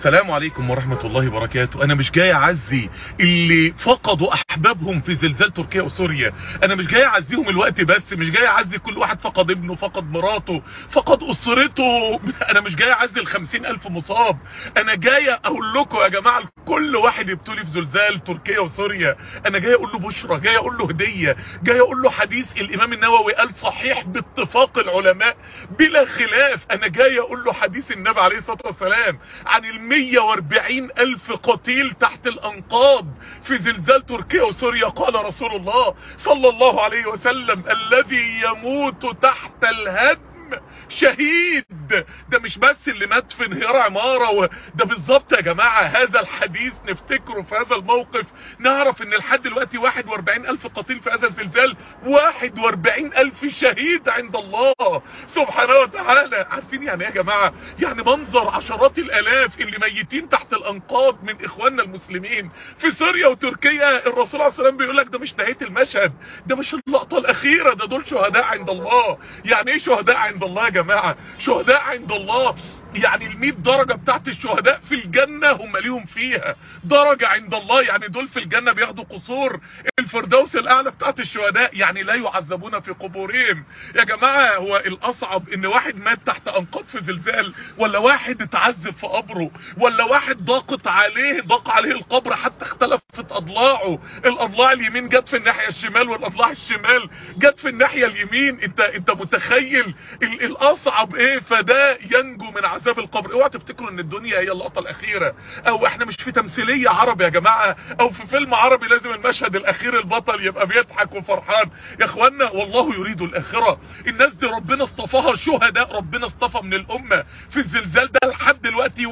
السلام عليكم ورحمة الله وبركاته انا مش جاي اعزي اللي فقدوا احبابهم في زلزال تركيا وسوريا انا مش جاي اعزيهم الوقت بس مش جاي اعزي كل واحد فقد ابنه فقد مراته فقد اسرته انا مش جاي اعزي الخمسين الف مصاب انا جاي اقول لكم يا جماعة كل واحد يبتلي في زلزال تركيا وسوريا انا جاي اقول له بشرى جاي اقول له هدية جاي اقول له حديث الامام النووي قال صحيح باتفاق العلماء بلا خلاف انا جاي اقول له حديث النبي عليه الصلاة والسلام عن المية واربعين الف قتيل تحت الانقاض في زلزال تركيا وسوريا قال رسول الله صلى الله عليه وسلم الذي يموت تحت الهدم شهيد ده مش بس اللي مات في انهيار عمارة و... ده بالظبط يا جماعة هذا الحديث نفتكره في هذا الموقف نعرف ان لحد دلوقتي 41 الف قتيل في هذا الزلزال 41 الف شهيد عند الله سبحانه وتعالى عارفين يعني ايه يا جماعة يعني منظر عشرات الالاف اللي ميتين تحت الانقاض من اخواننا المسلمين في سوريا وتركيا الرسول عليه السلام بيقول لك ده مش نهاية المشهد ده مش اللقطة الاخيرة ده دول شهداء عند الله يعني ايه شهداء عند الله يا جماعة شهداء عند الله يعني المئة درجة بتاعت الشهداء في الجنة هم ليهم فيها درجة عند الله يعني دول في الجنة بياخدوا قصور الفردوس الاعلى بتاعت الشهداء يعني لا يعذبون في قبورهم يا جماعة هو الاصعب ان واحد مات تحت انقاض في زلزال ولا واحد اتعذب في قبره ولا واحد ضاقت عليه ضاق عليه القبر حتى اختلفت اضلاعه الاضلاع اليمين جت في الناحية الشمال والاضلاع الشمال جت في الناحية اليمين انت انت متخيل الاصعب ايه فده ينجو من عذاب القبر اوعى تفتكروا ان الدنيا هي اللقطة الاخيرة او احنا مش في تمثيلية عربي يا جماعة او في فيلم عربي لازم المشهد الاخير البطل يبقى بيضحك وفرحان يا اخوانا والله يريد الاخرة الناس دي ربنا اصطفاها شهداء ربنا اصطفى من الامة في الزلزال ده لحد دلوقتي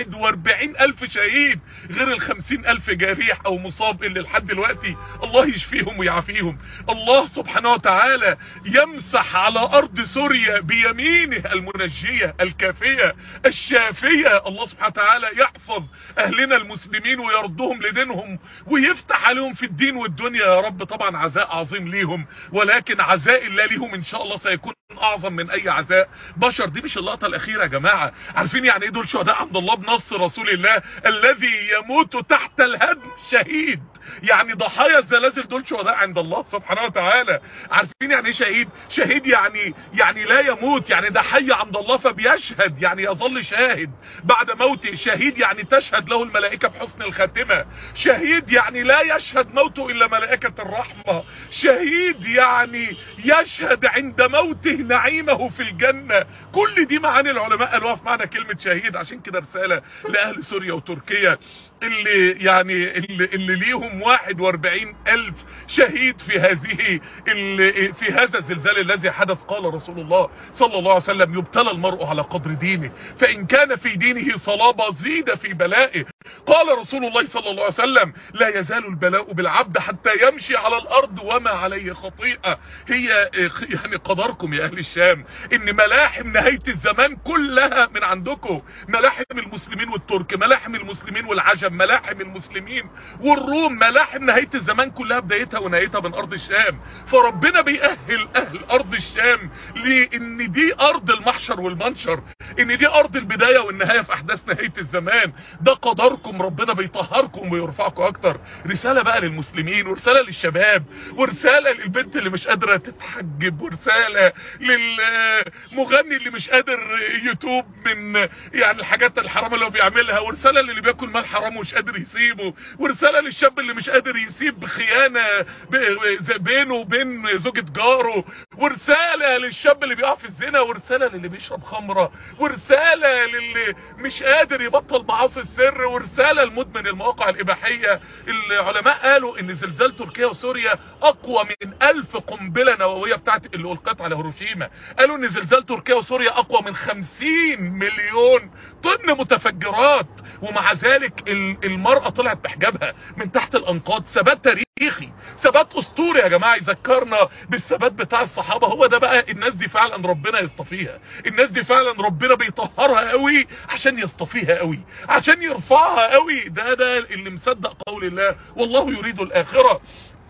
41 الف شهيد غير ال 50 الف جريح او مصاب اللي لحد دلوقتي الله يشفيهم ويعافيهم الله سبحانه وتعالى يمسح على ارض سوريا بيمينه المنجية الكافية الشافية الله سبحانه وتعالى يحفظ اهلنا المسلمين ويردهم لدينهم ويفتح عليهم في الدين والدنيا يا رب طبعا عزاء عظيم ليهم ولكن عزاء الله ليهم ان شاء الله سيكون اعظم من اي عزاء بشر دي مش اللقطة الاخيرة يا جماعة عارفين يعني ايه دول شهداء عند الله بنص رسول الله الذي يموت تحت الهدم شهيد يعني ضحايا الزلازل دول شهداء عند الله سبحانه وتعالى عارفين يعني ايه شهيد شهيد يعني يعني لا يموت يعني ده حي عند الله فبيشهد يعني يظل شاهد بعد موته شهيد يعني تشهد له الملائكة بحسن الخاتمة شهيد يعني لا يشهد موته الا ملائكة الرحمة شهيد يعني يشهد عند موته نعيمه في الجنة كل دي معاني العلماء قالوها في معنى كلمة شهيد عشان كده رسالة لأهل سوريا وتركيا اللي يعني اللي, اللي ليهم 41 ألف شهيد في هذه اللي في هذا الزلزال الذي حدث قال رسول الله صلى الله عليه وسلم يبتلى المرء على قدر دينه فإن كان في دينه صلابة زيد في بلائه قال رسول الله صلى الله عليه وسلم لا يزال البلاء بالعبد حتى يمشي على الأرض وما عليه خطيئة هي يعني قدركم يا أهل الشام إن ملاحم نهاية الزمان كلها من عندكم ملاحم المسلمين والترك ملاحم المسلمين والعجم ملاحم المسلمين والروم ملاحم نهاية الزمان كلها بدايتها ونهايتها من أرض الشام فربنا بيأهل أهل أرض الشام لأن دي أرض المحشر والمنشر إن دي أرض البداية والنهاية في أحداث نهاية الزمان ده قدركم ربنا بيطهركم ويرفعكم أكتر رسالة بقى للمسلمين ورسالة للشباب ورسالة للبنت اللي مش قادرة تتحجب ورسالة للمغني اللي مش قادر يتوب من يعني الحاجات الحرام اللي هو بيعملها ورسالة للي بياكل مال حرام ومش قادر يسيبه ورسالة للشاب اللي مش قادر يسيب خيانة بينه وبين زوجة جاره ورسالة للشاب اللي بيقع في الزنا ورسالة للي بيشرب خمرة ورسالة للي مش قادر يبطل معاصي السر ورسالة لمدمن المواقع الإباحية العلماء قالوا ان زلزال تركيا وسوريا اقوى من الف قنبلة نووية بتاعت اللي القت على هيروشيما قالوا ان زلزال تركيا وسوريا اقوى من خمسين مليون طن متفجرات ومع ذلك المرأة طلعت بحجابها من تحت الانقاض ثبات تاريخي ثبات اسطوري يا جماعة يذكرنا بالثبات بتاع الصحابة هو ده بقى الناس دي فعلا ربنا يصطفيها الناس دي فعلا ربنا بيطهرها قوي عشان يصطفيها قوي عشان يرفعها قوي ده ده اللي مصدق قول الله والله يريد الاخرة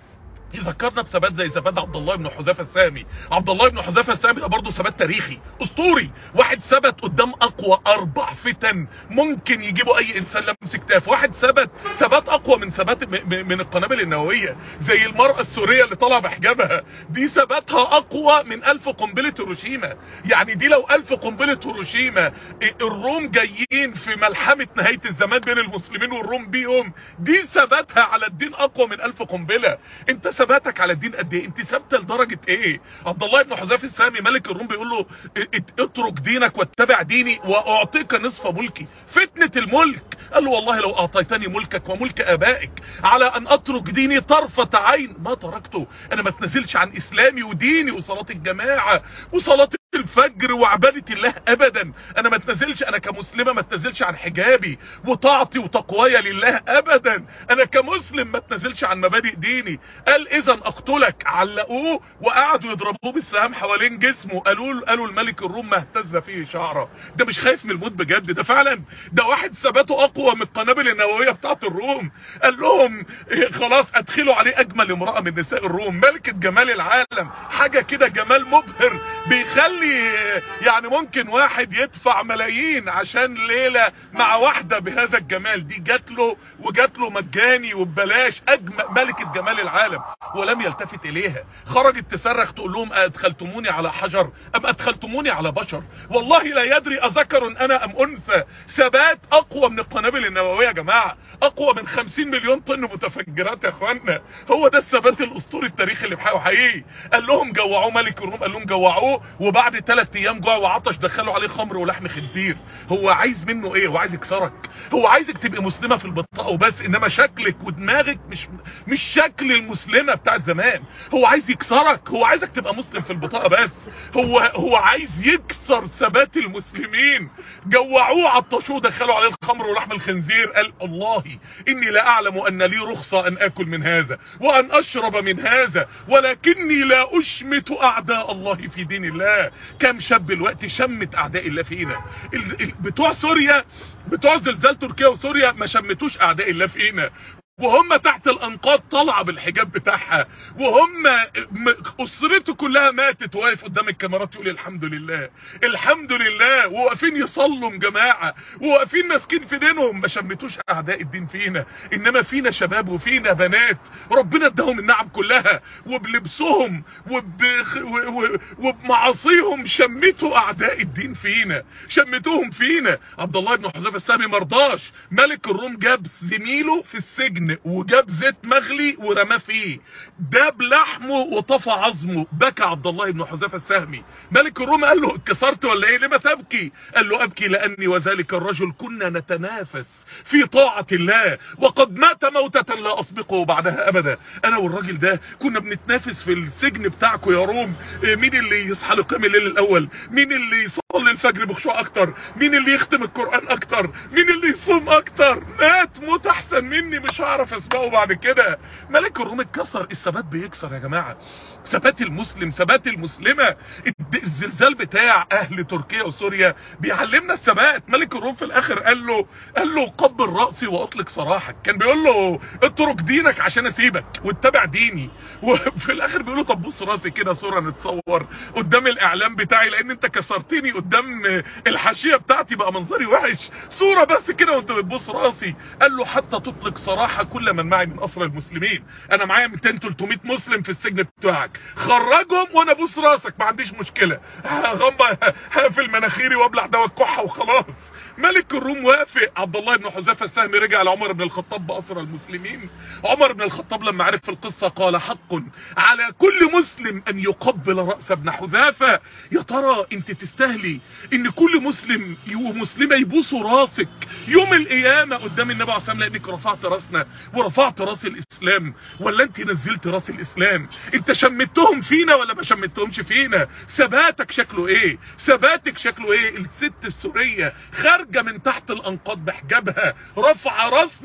يذكرنا بثبات زي ثبات عبد الله بن حذافه السامي عبد الله بن حذافه السامي ده برضه ثبات تاريخي اسطوري واحد ثبت قدام اقوى اربع فتن ممكن يجيبوا اي انسان لمس كتاف واحد ثبت ثبات اقوى من ثبات من القنابل النوويه زي المراه السوريه اللي طالعه بحجابها دي ثباتها اقوى من ألف قنبله هيروشيما يعني دي لو ألف قنبله هيروشيما الروم جايين في ملحمه نهايه الزمان بين المسلمين والروم بيهم دي ثباتها على الدين اقوى من ألف قنبله انت ثباتك على الدين قد ايه انت ثابته لدرجه ايه عبد الله بن حذافه السامي ملك الروم بيقول له اترك دينك واتبع ديني واعطيك نصف ملكي فتنه الملك قال له والله لو اعطيتني ملكك وملك ابائك على ان اترك ديني طرفه عين ما تركته انا ما اتنزلش عن اسلامي وديني وصلاه الجماعه وصلاه الفجر وعبادة الله ابدا انا ما اتنزلش انا كمسلمة ما اتنزلش عن حجابي وطاعتي وتقوايا لله ابدا انا كمسلم ما اتنزلش عن مبادئ ديني قال اذا اقتلك علقوه وقعدوا يضربوه بالسهام حوالين جسمه قالوا قالوا الملك الروم ما اهتز فيه شعره ده مش خايف من الموت بجد ده فعلا ده واحد ثباته اقوى من القنابل النوويه بتاعه الروم قال لهم خلاص ادخلوا عليه اجمل امراه من نساء الروم ملكه جمال العالم حاجه كده جمال مبهر بيخلي يعني ممكن واحد يدفع ملايين عشان ليله مع واحده بهذا الجمال دي جات له وجات له مجاني وببلاش اجمل ملكه جمال العالم ولم يلتفت اليها خرجت تصرخ تقول لهم ادخلتموني على حجر ام ادخلتموني على بشر والله لا يدري اذكر انا ام انثى ثبات اقوى من القنابل النوويه يا جماعه اقوى من 50 مليون طن متفجرات يا اخوانا هو ده الثبات الاسطوري التاريخي اللي بحقه حقيقي قال لهم جوعوه ملك الروم قال لهم جوعوه وبعد ثلاث ايام جوع وعطش دخلوا عليه خمر ولحم خنزير هو عايز منه ايه هو عايز يكسرك هو عايزك تبقى مسلمه في البطاقه وبس انما شكلك ودماغك مش مش شكل المسلمه بتاعت زمان هو عايز يكسرك هو عايزك تبقى مسلم في البطاقه بس هو هو عايز يكسر ثبات المسلمين جوعوه عطشوه دخلوا عليه الخمر ولحم الخنزير قال الله اني لا اعلم ان لي رخصه ان اكل من هذا وان اشرب من هذا ولكني لا اشمت اعداء الله في دين الله كم شاب دلوقتي شمت اعداء الله فينا ال- ال- بتوع سوريا بتوع زلزال تركيا وسوريا ما شمتوش اعداء الله فينا وهم تحت الانقاض طالعه بالحجاب بتاعها وهم م- اسرته كلها ماتت واقف قدام الكاميرات يقول الحمد لله الحمد لله وواقفين يصلوا جماعه وواقفين ماسكين في دينهم ما شمتوش اعداء الدين فينا انما فينا شباب وفينا بنات ربنا اداهم النعم كلها وبلبسهم وب... و- و- وبمعاصيهم شمتوا اعداء الدين فينا شمتوهم فينا عبد الله بن حذيفه السامي مرضاش ملك الروم جاب زميله في السجن وجاب زيت مغلي ورماه فيه داب لحمه وطفى عظمه بكى عبد الله بن حذيفه السهمي ملك الروم قال له اتكسرت ولا ايه لما تبكي قال له ابكي لاني وذلك الرجل كنا نتنافس في طاعة الله وقد مات موتة لا اسبقه بعدها ابدا انا والراجل ده كنا بنتنافس في السجن بتاعكم يا روم إيه، مين اللي يصحى لقيام الليل الاول مين اللي يصلي الفجر بخشوع اكتر مين اللي يختم القرآن اكتر مين اللي يصوم اكتر مات موت احسن مني مش هعرف اسبقه بعد كده ملك الروم اتكسر الثبات بيكسر يا جماعة ثبات المسلم ثبات المسلمة الد- الزلزال بتاع اهل تركيا وسوريا بيعلمنا الثبات ملك الروم في الاخر قال له قال له قبل راسي واطلق سراحك كان بيقول له اترك دينك عشان اسيبك واتبع ديني وفي الاخر بيقول له طب بص راسي كده صوره نتصور قدام الاعلام بتاعي لان انت كسرتني قدام الحاشيه بتاعتي بقى منظري وحش صوره بس كده وانت بتبص راسي قال له حتى تطلق سراح كل من معي من اسرى المسلمين انا معايا 200 300 مسلم في السجن بتاعك خرجهم وانا ابوس راسك ما عنديش مشكله هغمى هقفل مناخيري وابلع دواء الكحه وخلاص ملك الروم وافق عبد الله بن حذيفه السهمي رجع لعمر بن الخطاب باسرى المسلمين عمر بن الخطاب لما عرف القصه قال حق على كل مسلم ان يقبل راس ابن حذافه يا ترى انت تستاهلي ان كل مسلم ومسلمه يبوسوا راسك يوم القيامه قدام النبي عليه الصلاه والسلام لانك رفعت راسنا ورفعت راس الاسلام ولا انت نزلت راس الاسلام انت شمتهم فينا ولا ما شمتهمش فينا ثباتك شكله ايه ثباتك شكله ايه الست السوريه خارجه من تحت الانقاض بحجابها رفع راسنا كل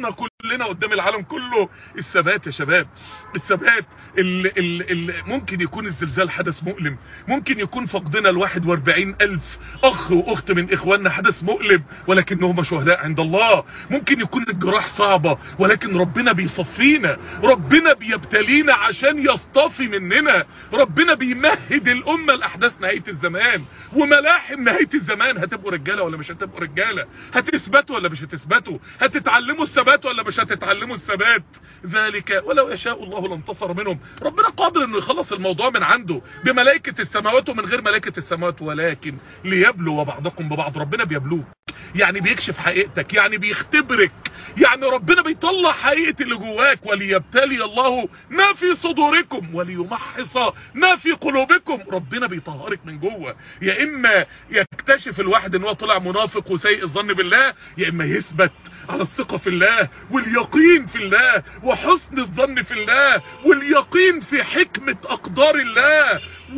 كلنا قدام العالم كله الثبات يا شباب الثبات اللي, اللي ممكن يكون الزلزال حدث مؤلم ممكن يكون فقدنا ال 41 الف اخ واخت من اخواننا حدث مؤلم ولكنهم شهداء عند الله ممكن يكون الجراح صعبة ولكن ربنا بيصفينا ربنا بيبتلينا عشان يصطفي مننا ربنا بيمهد الامة لاحداث نهاية الزمان وملاحم نهاية الزمان هتبقوا رجالة ولا مش هتبقوا رجالة هتثبتوا ولا مش هتثبتوا هتتعلموا الثبات ولا مش هتتعلموا الثبات ذلك ولو يشاء الله لانتصر منهم ربنا قادر انه يخلص الموضوع من عنده بملائكة السماوات ومن غير ملائكة السماوات ولكن ليبلو بعضكم ببعض ربنا بيبلوك يعني بيكشف حقيقتك يعني بيختبرك يعني ربنا بيطلع حقيقة اللي جواك وليبتلي الله ما في صدوركم وليمحص ما في قلوبكم ربنا بيطهرك من جوه يا اما يكتشف الواحد ان هو طلع منافق وسيء الظن بالله يا اما يثبت على الثقة في الله واليقين في الله وحسن الظن في الله واليقين في حكمة اقدار الله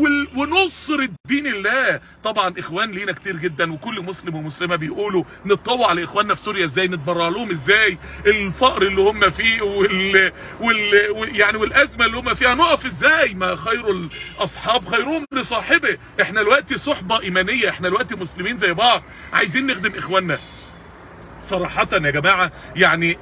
ونصر دين الله طبعا اخوان لينا كتير جدا وكل مسلم ومسلمة بيقولوا نتطوع لاخواننا في سوريا ازاي نتبرع لهم ازاي الفقر اللي هم فيه وال... وال... يعني والازمة اللي هم فيها نقف ازاي ما خير الاصحاب خيرهم لصاحبه احنا دلوقتي صحبة ايمانية احنا دلوقتي مسلمين زي بعض عايزين نخدم اخواننا صراحة يا جماعة يعني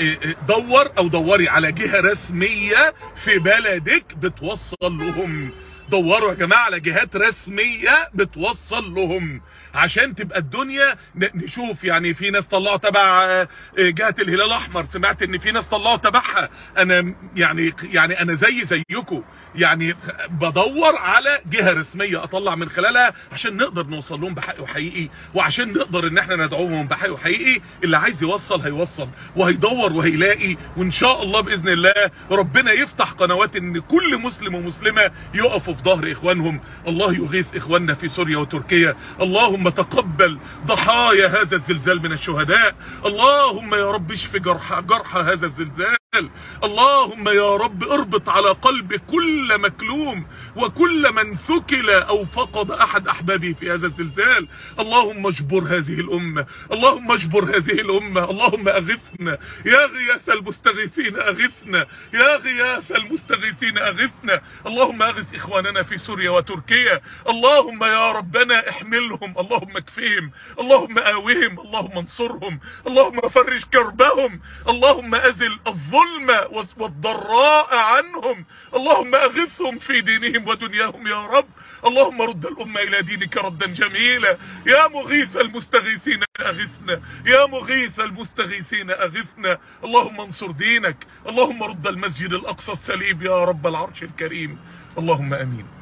دور او دوري على جهة رسمية في بلدك بتوصل لهم دوروا يا جماعة على جهات رسمية بتوصل لهم عشان تبقى الدنيا نشوف يعني في ناس طلعوا تبع جهة الهلال الاحمر سمعت ان في ناس طلعوا تبعها انا يعني يعني انا زي زيكم يعني بدور على جهة رسمية اطلع من خلالها عشان نقدر نوصل لهم بحق وحقيقي وعشان نقدر ان احنا ندعوهم بحق وحقيقي اللي عايز يوصل هيوصل وهيدور وهيلاقي وان شاء الله باذن الله ربنا يفتح قنوات ان كل مسلم ومسلمة يقفوا في ظهر اخوانهم الله يغيث اخواننا في سوريا وتركيا اللهم تقبل ضحايا هذا الزلزال من الشهداء اللهم يا رب اشف جرح جرح هذا الزلزال اللهم يا رب اربط على قلب كل مكلوم وكل من ثكل او فقد احد احبابه في هذا الزلزال اللهم اجبر هذه الامة اللهم اجبر هذه الامة اللهم اغثنا يا غياث المستغيثين اغثنا يا غياث المستغيثين اغثنا اللهم اغث اخواننا في سوريا وتركيا اللهم يا ربنا احملهم اللهم اكفهم اللهم آوهم اللهم انصرهم اللهم فرج كربهم اللهم ازل الظلم والضراء عنهم اللهم اغثهم في دينهم ودنياهم يا رب اللهم رد الامة الى دينك ردا جميلا يا مغيث المستغيثين اغثنا يا مغيث المستغيثين اغثنا اللهم انصر دينك اللهم رد المسجد الاقصى السليم يا رب العرش الكريم اللهم امين